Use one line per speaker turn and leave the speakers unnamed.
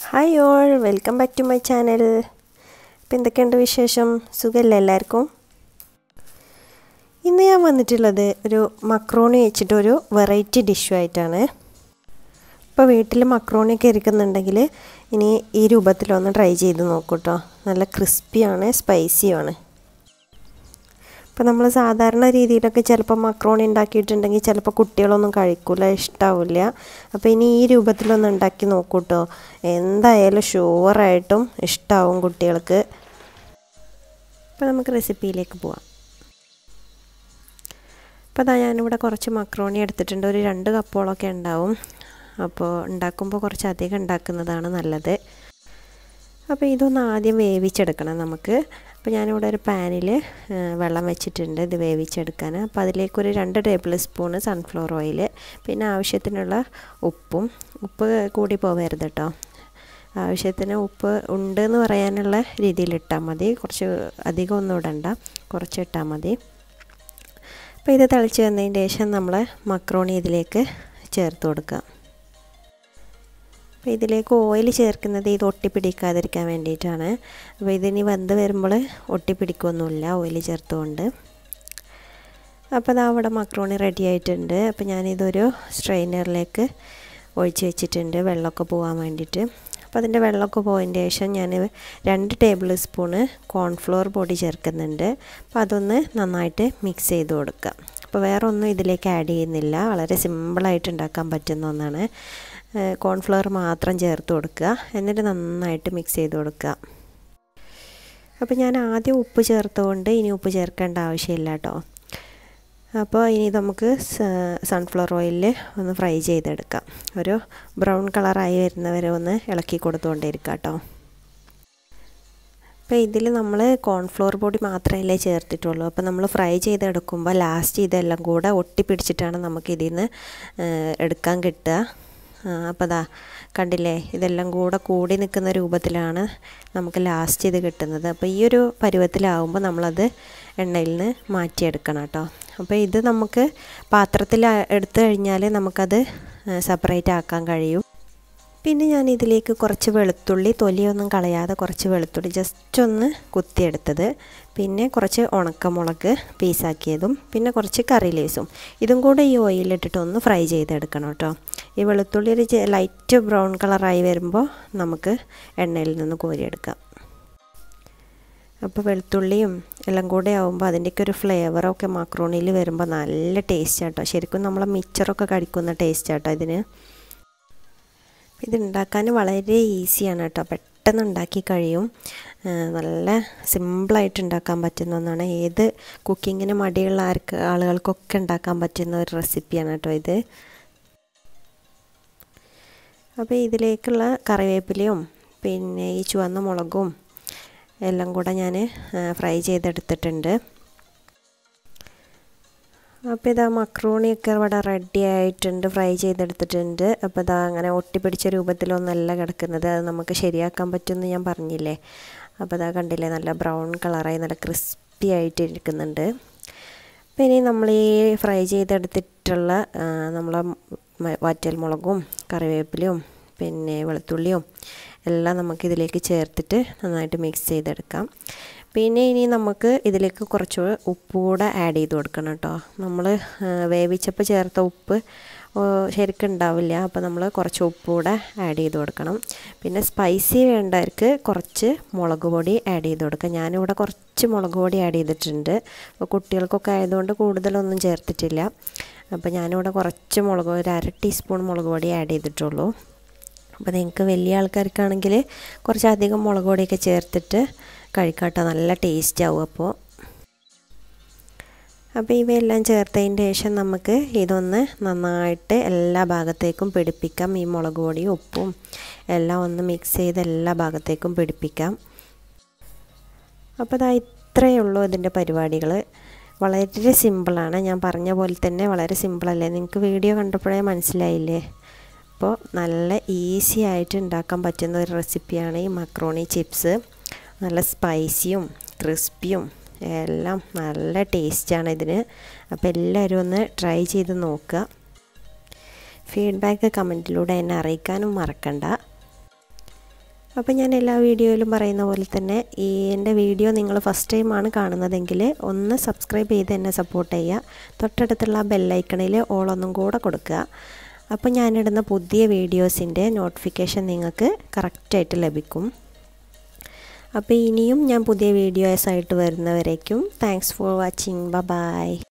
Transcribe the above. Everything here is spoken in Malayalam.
hi all welcome back to my channel ഇപ്പം എന്തൊക്കെയുണ്ട് വിശേഷം സുഖമല്ലേ എല്ലാവർക്കും ഇന്ന് ഞാൻ വന്നിട്ടുള്ളത് ഒരു മക്രോണി വെച്ചിട്ടൊരു വെറൈറ്റി ഡിഷുമായിട്ടാണ് ഇപ്പോൾ വീട്ടിൽ മക്രോണിയൊക്കെ ഇരിക്കുന്നുണ്ടെങ്കിൽ ഇനി ഈ രൂപത്തിലൊന്ന് ട്രൈ ചെയ്ത് നോക്കൂ കേട്ടോ നല്ല ക്രിസ്പിയാണ് സ്പൈസിയുമാണ് ഇപ്പോൾ നമ്മൾ സാധാരണ രീതിയിലൊക്കെ ചിലപ്പോൾ മക്രോണി ഉണ്ടാക്കിയിട്ടുണ്ടെങ്കിൽ ചിലപ്പോൾ കുട്ടികളൊന്നും കഴിക്കില്ല ഇഷ്ടാവില്ല അപ്പോൾ ഇനി ഈ രൂപത്തിലൊന്ന് ഉണ്ടാക്കി നോക്കൂ കേട്ടോ എന്തായാലും ഷുവറായിട്ടും ഇഷ്ടാവും കുട്ടികൾക്ക് അപ്പോൾ നമുക്ക് റെസിപ്പിയിലേക്ക് പോവാം അപ്പോൾ അതാ ഞാനിവിടെ കുറച്ച് മക്രോണി എടുത്തിട്ടുണ്ട് ഒരു രണ്ട് കപ്പോളൊക്കെ ഉണ്ടാവും അപ്പോൾ ഉണ്ടാക്കുമ്പോൾ കുറച്ച് അധികം ഉണ്ടാക്കുന്നതാണ് നല്ലത് അപ്പോൾ ഇതൊന്ന് ആദ്യം വേവിച്ചെടുക്കണം നമുക്ക് അപ്പോൾ ഞാനിവിടെ ഒരു പാനിൽ വെള്ളം വെച്ചിട്ടുണ്ട് ഇത് വേവിച്ചെടുക്കാൻ അപ്പോൾ അതിലേക്കൊരു രണ്ട് ടേബിൾ സ്പൂണ് സൺഫ്ലവർ ഓയിൽ പിന്നെ ആവശ്യത്തിനുള്ള ഉപ്പും ഉപ്പ് കൂടി പോകരുത് കേട്ടോ ആവശ്യത്തിന് ഉപ്പ് ഉണ്ട് എന്ന് പറയാനുള്ള രീതിയിൽ ഇട്ടാൽ മതി കുറച്ച് അധികം ഒന്നും ഇടണ്ട കുറച്ച് ഇട്ടാൽ മതി അപ്പോൾ ഇത് തിളച്ച് വന്നതിന് ശേഷം നമ്മൾ മക്രോണി ഇതിലേക്ക് ചേർത്ത് കൊടുക്കാം അപ്പോൾ ഇതിലേക്ക് ഓയിൽ ചേർക്കുന്നത് ഇത് ഒട്ടിപ്പിടിക്കാതിരിക്കാൻ വേണ്ടിയിട്ടാണ് അപ്പോൾ ഇതിനി വെന്ത് വരുമ്പോൾ ഒട്ടിപ്പിടിക്കൊന്നുമില്ല ഓയിൽ ചേർത്തുകൊണ്ട് അപ്പോൾ അത് അവിടെ മക്രോണി റെഡി ആയിട്ടുണ്ട് അപ്പോൾ ഞാനിതൊരു സ്ട്രെയിനറിലേക്ക് ഒഴിച്ച് വെച്ചിട്ടുണ്ട് വെള്ളമൊക്കെ പോകാൻ വേണ്ടിയിട്ട് അപ്പോൾ അതിൻ്റെ വെള്ളമൊക്കെ പോയതിന് ശേഷം ഞാൻ രണ്ട് ടേബിൾ സ്പൂണ് കോൺഫ്ലോർ പൊടി ചേർക്കുന്നുണ്ട് അപ്പോൾ അതൊന്ന് നന്നായിട്ട് മിക്സ് ചെയ്ത് കൊടുക്കുക അപ്പോൾ വേറെ ഒന്നും ഇതിലേക്ക് ആഡ് ചെയ്യുന്നില്ല വളരെ സിമ്പിളായിട്ട് ഉണ്ടാക്കാൻ പറ്റുന്ന ഒന്നാണ് കോൺഫ്ലവർ മാത്രം ചേർത്ത് കൊടുക്കുക എന്നിട്ട് നന്നായിട്ട് മിക്സ് ചെയ്ത് കൊടുക്കുക അപ്പോൾ ഞാൻ ആദ്യം ഉപ്പ് ചേർത്തുകൊണ്ട് ഇനി ഉപ്പ് ചേർക്കേണ്ട ആവശ്യമില്ല കേട്ടോ അപ്പോൾ ഇനി നമുക്ക് സൺഫ്ലവർ ഓയിലിൽ ഒന്ന് ഫ്രൈ ചെയ്തെടുക്കാം ഒരു ബ്രൗൺ കളറായി വരുന്നവരെ ഒന്ന് ഇളക്കി കൊടുത്തുകൊണ്ടിരിക്കുക കേട്ടോ അപ്പോൾ ഇതിൽ നമ്മൾ കോൺഫ്ലോർ പൊടി മാത്രമല്ലേ ചേർത്തിട്ടുള്ളൂ അപ്പോൾ നമ്മൾ ഫ്രൈ ചെയ്തെടുക്കുമ്പോൾ ലാസ്റ്റ് ഇതെല്ലാം കൂടെ ഒട്ടിപ്പിടിച്ചിട്ടാണ് നമുക്ക് ഇതിൽ നിന്ന് എടുക്കാൻ കിട്ടുക അപ്പോൾ അതാ കണ്ടില്ലേ ഇതെല്ലാം കൂടെ കൂടി നിൽക്കുന്ന രൂപത്തിലാണ് നമുക്ക് ലാസ്റ്റ് ഇത് കിട്ടുന്നത് അപ്പോൾ ഈ ഒരു പരുവത്തിലാവുമ്പോൾ നമ്മളത് എണ്ണയിൽ നിന്ന് മാറ്റിയെടുക്കണം കേട്ടോ അപ്പോൾ ഇത് നമുക്ക് പാത്രത്തിൽ എടുത്തു കഴിഞ്ഞാൽ നമുക്കത് സെപ്പറേറ്റ് ആക്കാൻ കഴിയും പിന്നെ ഞാൻ ഇതിലേക്ക് കുറച്ച് വെളുത്തുള്ളി തൊലിയൊന്നും കളയാതെ കുറച്ച് വെളുത്തുള്ളി ജസ്റ്റ് ഒന്ന് കുത്തിയെടുത്തത് പിന്നെ കുറച്ച് ഉണക്കമുളക് പീസാക്കിയതും പിന്നെ കുറച്ച് കറി ലീവ്സും ഇതും കൂടെ ഈ ഓയിലിട്ടിട്ട് ഒന്ന് ഫ്രൈ ചെയ്തെടുക്കണം കേട്ടോ ഈ വെളുത്തുള്ളി ഒരു ലൈറ്റ് ബ്രൗൺ കളറായി വരുമ്പോൾ നമുക്ക് എണ്ണയിൽ നിന്ന് കോരിയെടുക്കാം അപ്പോൾ വെളുത്തുള്ളിയും എല്ലാം കൂടെ ആകുമ്പോൾ അതിൻ്റെയൊക്കെ ഒരു ഫ്ലേവറൊക്കെ മാക്രോണിയിൽ വരുമ്പോൾ നല്ല ടേസ്റ്റ് ആട്ടോ ശരിക്കും നമ്മൾ മിച്ചറൊക്കെ കഴിക്കുന്ന ടേസ്റ്റ് ആട്ടോ ഇതിന് ഇത് ഉണ്ടാക്കാൻ വളരെ ഈസിയാണ് കേട്ടോ പെട്ടെന്ന് ഉണ്ടാക്കി കഴിയും നല്ല സിമ്പിളായിട്ട് ഉണ്ടാക്കാൻ പറ്റുന്ന ഒന്നാണ് ഏത് കുക്കിങ്ങിന് മടിയുള്ള ആർക്ക് ആളുകൾക്കൊക്കെ ഉണ്ടാക്കാൻ പറ്റുന്ന ഒരു റെസിപ്പിയാണ് കേട്ടോ ഇത് അപ്പോൾ ഇതിലേക്കുള്ള കറിവേപ്പിലയും പിന്നെ ഈ ചുവന്ന മുളകും എല്ലാം കൂടെ ഞാൻ ഫ്രൈ ചെയ്തെടുത്തിട്ടുണ്ട് അപ്പോൾ ഇതാ മക്രോണിയൊക്കെ ഇവിടെ റെഡി ആയിട്ടുണ്ട് ഫ്രൈ ചെയ്തെടുത്തിട്ടുണ്ട് അപ്പോൾ ഇതാ അങ്ങനെ ഒട്ടിപ്പിടിച്ച രൂപത്തിലൊന്നല്ല കിടക്കുന്നത് അത് നമുക്ക് ശരിയാക്കാൻ പറ്റുമെന്ന് ഞാൻ പറഞ്ഞില്ലേ അപ്പോൾ ഇതാ കണ്ടില്ലേ നല്ല ബ്രൗൺ കളറായി നല്ല ക്രിസ്പി ആയിട്ട് ഇരിക്കുന്നുണ്ട് അപ്പോൾ ഇനി നമ്മൾ ഈ ഫ്രൈ ചെയ്തെടുത്തിട്ടുള്ള നമ്മളെ വറ്റൽ മുളകും കറിവേപ്പിലയും പിന്നെ വെളുത്തുള്ളിയും എല്ലാം നമുക്കിതിലേക്ക് ചേർത്തിട്ട് നന്നായിട്ട് മിക്സ് ചെയ്തെടുക്കാം പിന്നെ ഇനി നമുക്ക് ഇതിലേക്ക് കുറച്ച് ഉപ്പ് കൂടെ ആഡ് ചെയ്ത് കൊടുക്കണം കേട്ടോ നമ്മൾ വേവിച്ചപ്പോൾ ചേർത്ത ഉപ്പ് ശരിക്കും ഉണ്ടാവില്ല അപ്പോൾ നമ്മൾ കുറച്ച് ഉപ്പ് കൂടെ ആഡ് ചെയ്ത് കൊടുക്കണം പിന്നെ സ്പൈസി വേണ്ടവർക്ക് കുറച്ച് മുളക് പൊടി ആഡ് ചെയ്ത് കൊടുക്കാം ഞാനിവിടെ കുറച്ച് മുളക് പൊടി ആഡ് ചെയ്തിട്ടുണ്ട് അപ്പോൾ കുട്ടികൾക്കൊക്കെ ആയതുകൊണ്ട് കൂടുതലൊന്നും ചേർത്തിട്ടില്ല അപ്പോൾ ഞാനിവിടെ കുറച്ച് മുളക് ഒരു അര ടീസ്പൂൺ മുളക് പൊടി ആഡ് ചെയ്തിട്ടുള്ളൂ അപ്പോൾ നിങ്ങൾക്ക് വലിയ ആൾക്കാർക്കാണെങ്കിൽ കുറച്ചധികം മുളക് പൊടിയൊക്കെ ചേർത്തിട്ട് കഴിക്കാട്ടോ നല്ല ടേസ്റ്റ് ആവും അപ്പോൾ അപ്പോൾ ഇവയെല്ലാം ചേർത്തതിന് ശേഷം നമുക്ക് ഇതൊന്ന് നന്നായിട്ട് എല്ലാ ഭാഗത്തേക്കും പിടിപ്പിക്കാം ഈ മുളക് പൊടിയും ഉപ്പും എല്ലാം ഒന്ന് മിക്സ് ചെയ്ത് എല്ലാ ഭാഗത്തേക്കും പിടിപ്പിക്കാം അപ്പോൾ ഇതാ ഇത്രയേ ഉള്ളൂ ഇതിൻ്റെ പരിപാടികൾ വളരെ സിമ്പിളാണ് ഞാൻ പറഞ്ഞ പോലെ തന്നെ വളരെ സിമ്പിളല്ലേ നിങ്ങൾക്ക് വീഡിയോ കണ്ടപ്പോഴേ മനസ്സിലായില്ലേ അപ്പോൾ നല്ല ഈസി ആയിട്ട് ഉണ്ടാക്കാൻ പറ്റുന്ന ഒരു റെസിപ്പിയാണ് ഈ മക്രോണി ചിപ്സ് നല്ല സ്പൈസിയും ക്രിസ്പിയും എല്ലാം നല്ല ടേസ്റ്റാണ് ഇതിന് അപ്പോൾ എല്ലാവരും ഒന്ന് ട്രൈ ചെയ്ത് നോക്കുക ഫീഡ്ബാക്ക് കമൻറ്റിലൂടെ എന്നെ അറിയിക്കാനും മറക്കണ്ട അപ്പോൾ ഞാൻ എല്ലാ വീഡിയോയിലും പറയുന്ന പോലെ തന്നെ ഈ എൻ്റെ വീഡിയോ നിങ്ങൾ ഫസ്റ്റ് ടൈമാണ് കാണുന്നതെങ്കിൽ ഒന്ന് സബ്സ്ക്രൈബ് ചെയ്ത് എന്നെ സപ്പോർട്ട് ചെയ്യുക തൊട്ടടുത്തുള്ള ബെല്ലൈക്കണിൽ ഓളൊന്നും കൂടെ കൊടുക്കുക അപ്പോൾ ഞാനിടുന്ന പുതിയ വീഡിയോസിൻ്റെ നോട്ടിഫിക്കേഷൻ നിങ്ങൾക്ക് കറക്റ്റായിട്ട് ലഭിക്കും അപ്പോൾ ഇനിയും ഞാൻ പുതിയ വീഡിയോസായിട്ട് വരുന്നവരേക്കും താങ്ക്സ് ഫോർ വാച്ചിങ് ബ ബായ്